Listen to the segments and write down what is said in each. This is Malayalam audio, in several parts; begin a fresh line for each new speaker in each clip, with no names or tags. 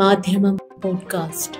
മാധ്യമം പോഡ്കാസ്റ്റ്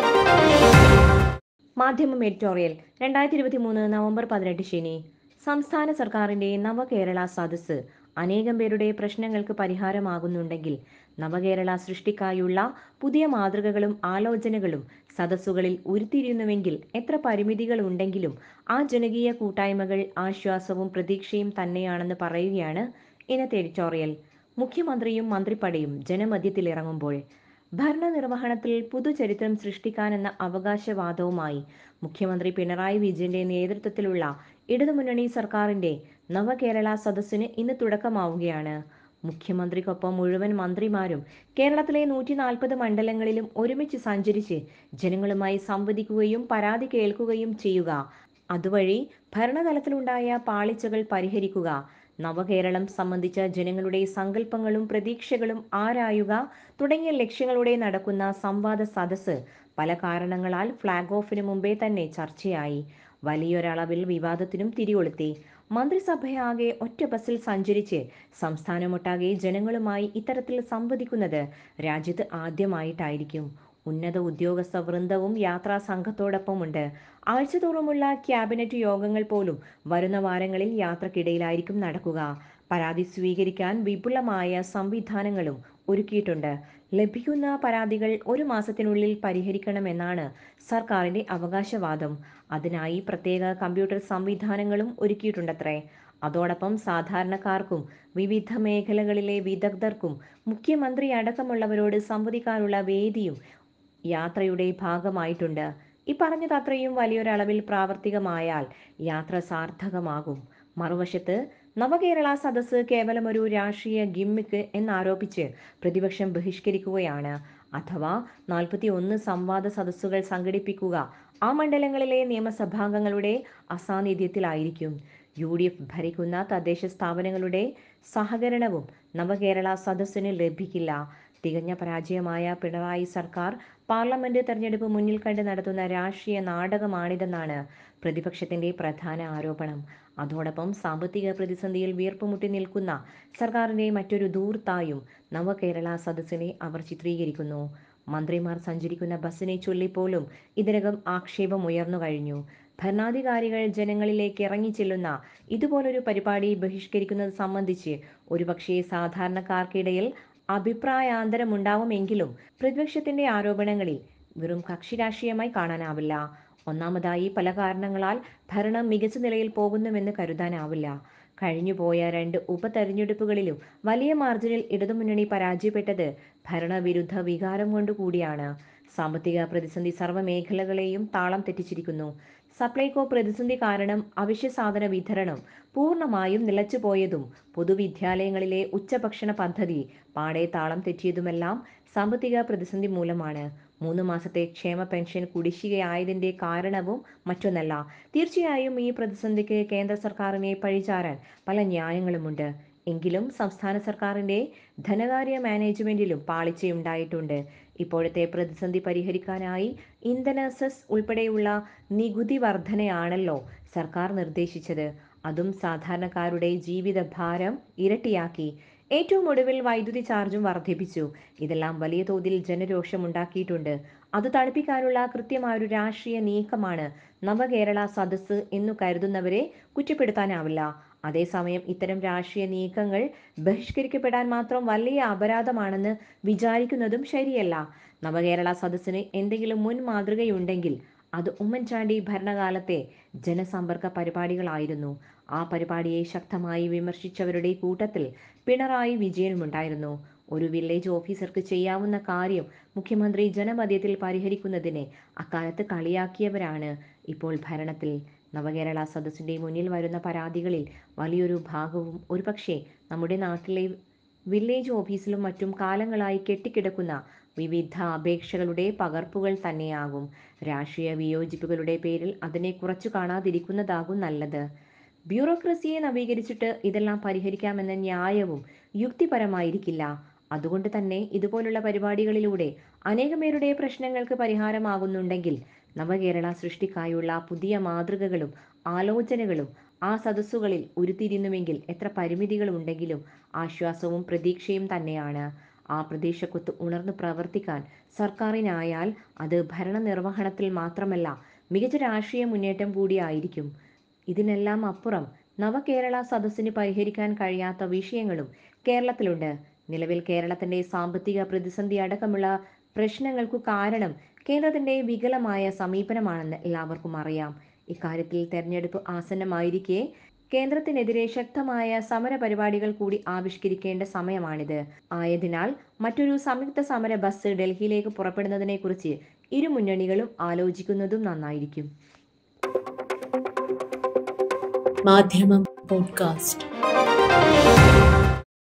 മാധ്യമം എഡിറ്റോറിയൽ രണ്ടായിരത്തി ഇരുപത്തി മൂന്ന് നവംബർ പതിനെട്ട് ശനി സംസ്ഥാന സർക്കാരിന്റെ നവകേരള സദസ്സ് അനേകം പേരുടെ പ്രശ്നങ്ങൾക്ക് പരിഹാരമാകുന്നുണ്ടെങ്കിൽ നവകേരള സൃഷ്ടിക്കായുള്ള പുതിയ മാതൃകകളും ആലോചനകളും സദസ്സുകളിൽ ഉരുത്തിരിയുന്നുവെങ്കിൽ എത്ര പരിമിതികൾ ഉണ്ടെങ്കിലും ആ ജനകീയ കൂട്ടായ്മകൾ ആശ്വാസവും പ്രതീക്ഷയും തന്നെയാണെന്ന് പറയുകയാണ് ഇന്നത്തെ എഡിറ്റോറിയൽ മുഖ്യമന്ത്രിയും മന്ത്രിപ്പടയും ജനമധ്യത്തിലിറങ്ങുമ്പോൾ ഭരണനിർവഹണത്തിൽ പുതുചരിത്രം സൃഷ്ടിക്കാനെന്ന അവകാശവാദവുമായി മുഖ്യമന്ത്രി പിണറായി വിജയന്റെ നേതൃത്വത്തിലുള്ള ഇടതുമുന്നണി സർക്കാരിന്റെ നവകേരള സദസ്സിന് ഇന്ന് തുടക്കമാവുകയാണ് മുഖ്യമന്ത്രിക്കൊപ്പം മുഴുവൻ മന്ത്രിമാരും കേരളത്തിലെ നൂറ്റി നാൽപ്പത് മണ്ഡലങ്ങളിലും ഒരുമിച്ച് സഞ്ചരിച്ച് ജനങ്ങളുമായി സംവദിക്കുകയും പരാതി കേൾക്കുകയും ചെയ്യുക അതുവഴി ഭരണതലത്തിലുണ്ടായ പാളിച്ചകൾ പരിഹരിക്കുക നവകേരളം സംബന്ധിച്ച ജനങ്ങളുടെ സങ്കല്പങ്ങളും പ്രതീക്ഷകളും ആരായുക തുടങ്ങിയ ലക്ഷ്യങ്ങളോടെ നടക്കുന്ന സംവാദ സദസ്സ് പല കാരണങ്ങളാൽ ഫ്ലാഗ് ഓഫിന് മുമ്പേ തന്നെ ചർച്ചയായി വലിയൊരളവിൽ വിവാദത്തിനും തിരികൊളുത്തി മന്ത്രിസഭയാകെ ഒറ്റ ബസ്സിൽ സഞ്ചരിച്ച് സംസ്ഥാനമൊട്ടാകെ ജനങ്ങളുമായി ഇത്തരത്തിൽ സംവദിക്കുന്നത് രാജ്യത്ത് ആദ്യമായിട്ടായിരിക്കും ഉന്നത ഉദ്യോഗസ്ഥ വൃന്ദവും യാത്രാ സംഘത്തോടൊപ്പമുണ്ട് ആഴ്ചതോറുമുള്ള ക്യാബിനറ്റ് യോഗങ്ങൾ പോലും വരുന്ന വാരങ്ങളിൽ യാത്രക്കിടയിലായിരിക്കും നടക്കുക പരാതി സ്വീകരിക്കാൻ വിപുലമായ സംവിധാനങ്ങളും ഒരുക്കിയിട്ടുണ്ട് ലഭിക്കുന്ന പരാതികൾ ഒരു മാസത്തിനുള്ളിൽ പരിഹരിക്കണമെന്നാണ് സർക്കാരിന്റെ അവകാശവാദം അതിനായി പ്രത്യേക കമ്പ്യൂട്ടർ സംവിധാനങ്ങളും ഒരുക്കിയിട്ടുണ്ടത്രേ അതോടൊപ്പം സാധാരണക്കാർക്കും വിവിധ മേഖലകളിലെ വിദഗ്ധർക്കും മുഖ്യമന്ത്രി അടക്കമുള്ളവരോട് സംവദിക്കാനുള്ള വേദിയും യാത്രയുടെ ഭാഗമായിട്ടുണ്ട് ഈ പറഞ്ഞത് അത്രയും വലിയൊരളവിൽ പ്രാവർത്തികമായാൽ യാത്ര സാർത്ഥകമാകും മറുവശത്ത് നവകേരള സദസ്സ് കേവലം ഒരു രാഷ്ട്രീയ ഗിമ്മിക്ക് എന്നാരോപിച്ച് പ്രതിപക്ഷം ബഹിഷ്കരിക്കുകയാണ് അഥവാ നാൽപ്പത്തി ഒന്ന് സംവാദ സദസ്സുകൾ സംഘടിപ്പിക്കുക ആ മണ്ഡലങ്ങളിലെ നിയമസഭാംഗങ്ങളുടെ അസാന്നിധ്യത്തിലായിരിക്കും യു ഡി എഫ് ഭരിക്കുന്ന തദ്ദേശ സ്ഥാപനങ്ങളുടെ സഹകരണവും നവകേരള സദസ്സിന് ലഭിക്കില്ല തികഞ്ഞ പരാജയമായ പിണറായി സർക്കാർ പാർലമെന്റ് തെരഞ്ഞെടുപ്പ് മുന്നിൽ കണ്ട് നടത്തുന്ന രാഷ്ട്രീയ നാടകമാണിതെന്നാണ് പ്രതിപക്ഷത്തിന്റെ പ്രധാന ആരോപണം അതോടൊപ്പം സാമ്പത്തിക പ്രതിസന്ധിയിൽ വീർപ്പുമുട്ടി നിൽക്കുന്ന സർക്കാരിന്റെ മറ്റൊരു ദൂർത്തായും നവകേരള സദസ്സിനെ അവർ ചിത്രീകരിക്കുന്നു മന്ത്രിമാർ സഞ്ചരിക്കുന്ന ബസ്സിനെ ചൊല്ലിപ്പോലും ഇതിനകം ആക്ഷേപം ഉയർന്നു കഴിഞ്ഞു ഭരണാധികാരികൾ ജനങ്ങളിലേക്ക് ഇറങ്ങിച്ചെല്ലുന്ന ഇതുപോലൊരു പരിപാടി ബഹിഷ്കരിക്കുന്നത് സംബന്ധിച്ച് ഒരുപക്ഷേ സാധാരണക്കാർക്കിടയിൽ അഭിപ്രായാന്തരമുണ്ടാവുമെങ്കിലും പ്രതിപക്ഷത്തിന്റെ ആരോപണങ്ങളിൽ വെറും കക്ഷി രാഷ്ട്രീയമായി കാണാനാവില്ല ഒന്നാമതായി പല കാരണങ്ങളാൽ ഭരണം മികച്ച നിലയിൽ പോകുന്നുവെന്ന് കരുതാനാവില്ല കഴിഞ്ഞുപോയ രണ്ട് ഉപതെരഞ്ഞെടുപ്പുകളിലും വലിയ മാർജിനിൽ ഇടതുമുന്നണി പരാജയപ്പെട്ടത് ഭരണവിരുദ്ധ വികാരം കൊണ്ടുകൂടിയാണ് സാമ്പത്തിക പ്രതിസന്ധി സർവ്വമേഖലകളെയും താളം തെറ്റിച്ചിരിക്കുന്നു സപ്ലൈകോ പ്രതിസന്ധി കാരണം അവശ്യ സാധന വിതരണം പൂർണ്ണമായും നിലച്ചുപോയതും പൊതുവിദ്യാലയങ്ങളിലെ ഉച്ചഭക്ഷണ പദ്ധതി പാടെ താളം തെറ്റിയതുമെല്ലാം സാമ്പത്തിക പ്രതിസന്ധി മൂലമാണ് മൂന്ന് മാസത്തെ ക്ഷേമ പെൻഷൻ കുടിശ്ശികയായതിന്റെ കാരണവും മറ്റൊന്നല്ല തീർച്ചയായും ഈ പ്രതിസന്ധിക്ക് കേന്ദ്ര സർക്കാരിനെ പഴിചാരാൻ പല ന്യായങ്ങളുമുണ്ട് എങ്കിലും സംസ്ഥാന സർക്കാരിന്റെ ധനകാര്യ മാനേജ്മെന്റിലും പാളിച്ചയുണ്ടായിട്ടുണ്ട് ഇപ്പോഴത്തെ പ്രതിസന്ധി പരിഹരിക്കാനായി ഇന്ധന സെസ് ഉൾപ്പെടെയുള്ള നികുതി വർധനയാണല്ലോ സർക്കാർ നിർദ്ദേശിച്ചത് അതും സാധാരണക്കാരുടെ ജീവിതഭാരം ഇരട്ടിയാക്കി ഏറ്റവും ഒടുവിൽ വൈദ്യുതി ചാർജും വർദ്ധിപ്പിച്ചു ഇതെല്ലാം വലിയ തോതിൽ ജനരോഷമുണ്ടാക്കിയിട്ടുണ്ട് അത് തണുപ്പിക്കാനുള്ള കൃത്യമായൊരു രാഷ്ട്രീയ നീക്കമാണ് നവകേരള സദസ്സ് എന്നു കരുതുന്നവരെ കുറ്റപ്പെടുത്താനാവില്ല അതേസമയം ഇത്തരം രാഷ്ട്രീയ നീക്കങ്ങൾ ബഹിഷ്കരിക്കപ്പെടാൻ മാത്രം വലിയ അപരാധമാണെന്ന് വിചാരിക്കുന്നതും ശരിയല്ല നവകേരള സദസ്സിന് എന്തെങ്കിലും മുൻ മാതൃകയുണ്ടെങ്കിൽ അത് ഉമ്മൻചാണ്ടി ഭരണകാലത്തെ ജനസമ്പർക്ക പരിപാടികളായിരുന്നു ആ പരിപാടിയെ ശക്തമായി വിമർശിച്ചവരുടെ കൂട്ടത്തിൽ പിണറായി വിജയനുമുണ്ടായിരുന്നു ഒരു വില്ലേജ് ഓഫീസർക്ക് ചെയ്യാവുന്ന കാര്യം മുഖ്യമന്ത്രി ജനമധ്യത്തിൽ പരിഹരിക്കുന്നതിനെ അക്കാലത്ത് കളിയാക്കിയവരാണ് ഇപ്പോൾ ഭരണത്തിൽ നവകേരള സദസ്സിന്റെ മുന്നിൽ വരുന്ന പരാതികളിൽ വലിയൊരു ഭാഗവും ഒരുപക്ഷെ നമ്മുടെ നാട്ടിലെ വില്ലേജ് ഓഫീസിലും മറ്റും കാലങ്ങളായി കെട്ടിക്കിടക്കുന്ന വിവിധ അപേക്ഷകളുടെ പകർപ്പുകൾ തന്നെയാകും രാഷ്ട്രീയ വിയോജിപ്പുകളുടെ പേരിൽ അതിനെ കുറച്ചു കാണാതിരിക്കുന്നതാകും നല്ലത് ബ്യൂറോക്രസിയെ നവീകരിച്ചിട്ട് ഇതെല്ലാം പരിഹരിക്കാമെന്ന ന്യായവും യുക്തിപരമായിരിക്കില്ല അതുകൊണ്ട് തന്നെ ഇതുപോലുള്ള പരിപാടികളിലൂടെ അനേകം പേരുടെ പ്രശ്നങ്ങൾക്ക് പരിഹാരമാകുന്നുണ്ടെങ്കിൽ നവകേരള സൃഷ്ടിക്കായുള്ള പുതിയ മാതൃകകളും ആലോചനകളും ആ സദസ്സുകളിൽ ഉരുത്തിരിയുന്നുവെങ്കിൽ എത്ര പരിമിതികളുണ്ടെങ്കിലും ആശ്വാസവും പ്രതീക്ഷയും തന്നെയാണ് ആ പ്രതീക്ഷക്കൊത്ത് ഉണർന്നു പ്രവർത്തിക്കാൻ സർക്കാരിനായാൽ അത് ഭരണനിർവഹണത്തിൽ മാത്രമല്ല മികച്ച രാഷ്ട്രീയ മുന്നേറ്റം കൂടിയായിരിക്കും ഇതിനെല്ലാം അപ്പുറം നവകേരള സദസ്സിന് പരിഹരിക്കാൻ കഴിയാത്ത വിഷയങ്ങളും കേരളത്തിലുണ്ട് നിലവിൽ കേരളത്തിന്റെ സാമ്പത്തിക പ്രതിസന്ധി അടക്കമുള്ള പ്രശ്നങ്ങൾക്കു കാരണം കേന്ദ്രത്തിന്റെ വികലമായ സമീപനമാണെന്ന് എല്ലാവർക്കും അറിയാം ഇക്കാര്യത്തിൽ തെരഞ്ഞെടുപ്പ് ആസന്നമായിരിക്കെ കേന്ദ്രത്തിനെതിരെ ശക്തമായ സമര പരിപാടികൾ കൂടി ആവിഷ്കരിക്കേണ്ട സമയമാണിത് ആയതിനാൽ മറ്റൊരു സംയുക്ത സമര ബസ് ഡൽഹിയിലേക്ക് പുറപ്പെടുന്നതിനെക്കുറിച്ച് ഇരു മുന്നണികളും ആലോചിക്കുന്നതും നന്നായിരിക്കും
മാധ്യമം പോഡ്കാസ്റ്റ്